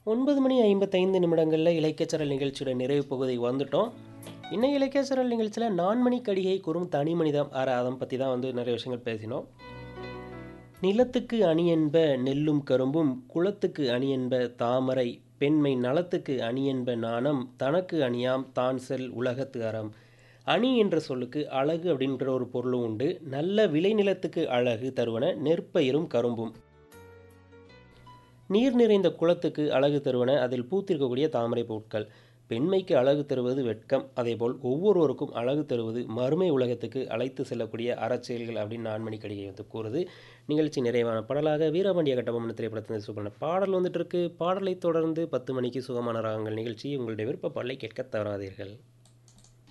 ஒன்பது மணி ஐம்பத்தைந்து நிமிடங்களில் இலக்கியச்சரல் நிகழ்ச்சியோட நிறைவு பகுதி வந்துட்டோம் இன்னும் இலக்கியச்சரல் நிகழ்ச்சியில் நான்மணி கடிகை குறும் தனி மனிதம் அற அதை பற்றி தான் வந்து நிறைய விஷயங்கள் பேசினோம் நிலத்துக்கு அணி என்ப நெல்லும் கரும்பும் குளத்துக்கு அணி என்ப தாமரை பெண்மை நலத்துக்கு அணி என்ப நாணம் தனக்கு அணியாம் தான் செல் உலகத்து அறம் அணி என்ற சொல்லுக்கு அழகு அப்படின்ற ஒரு பொருளும் உண்டு நல்ல விளைநிலத்துக்கு அழகு தருவன நெற்பயிரும் கரும்பும் நீர் நிறைந்த குளத்துக்கு அழகு தருவன அதில் பூத்திருக்கக்கூடிய தாமரை பொருட்கள் பெண்மைக்கு அழகு தருவது வெட்கம் அதேபோல் ஒவ்வொருவருக்கும் அழகு தருவது மறுமை உலகத்துக்கு அழைத்து செல்லக்கூடிய அறச்செயல்கள் அப்படின்னு நான்மணி கடிகை வந்து கூறுது நிகழ்ச்சி நிறைவான பாடலாக வீரபாண்டிய கட்டபொம்மன் திரைப்படத்தில் சுகமான பாடல் வந்துட்டு இருக்கு பாடலை தொடர்ந்து பத்து மணிக்கு சுகமான ராகங்கள் நிகழ்ச்சி உங்களுடைய விருப்ப பாடலை கேட்க தவறாதீர்கள்